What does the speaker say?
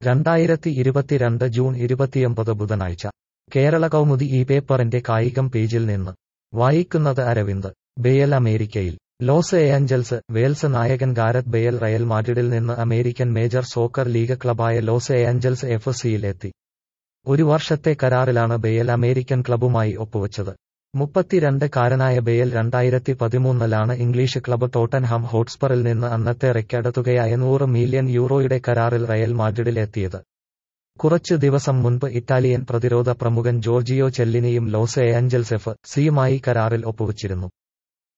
രണ്ടായിരത്തി ഇരുപത്തിരണ്ട് ജൂൺ ഇരുപത്തിയൊമ്പത് ബുധനാഴ്ച കേരള കൗമുദി ഈ പേപ്പറിന്റെ കായികം പേജിൽ നിന്ന് വായിക്കുന്നത് അരവിന്ദ് ബെയൽ അമേരിക്കയിൽ ലോസ് ഏഞ്ചൽസ് വേൽസ് നായകൻ ഗാരത് ബെയൽ റയൽ മാഡ്രിഡിൽ നിന്ന് അമേരിക്കൻ മേജർ സോക്കർ ലീഗ് ക്ലബായ ലോസ് ഏഞ്ചൽസ് എഫ് സിയിൽ എത്തി ഒരു വർഷത്തെ കരാറിലാണ് ബെയൽ അമേരിക്കൻ ക്ലബുമായി ഒപ്പുവച്ചത് മുപ്പത്തിരണ്ട് കാരനായ ബെയൽ രണ്ടായിരത്തി പതിമൂന്നിലാണ് ഇംഗ്ലീഷ് ക്ലബ് ടോട്ടൻഹാം ഹോട്ട്സ്പറിൽ നിന്ന് അന്നത്തെ റെക്കോർഡ് തുകയായ നൂറ് മില്യൺ യൂറോയുടെ കരാറിൽ റയൽ മാഡ്രിഡിൽ എത്തിയത് കുറച്ചു ദിവസം മുൻപ് ഇറ്റാലിയൻ പ്രതിരോധ പ്രമുഖൻ ജോർജിയോ ചെല്ലിനിയും ലോസ് ഏഞ്ചൽസ് എഫ് സിയുമായി കരാറിൽ ഒപ്പുവച്ചിരുന്നു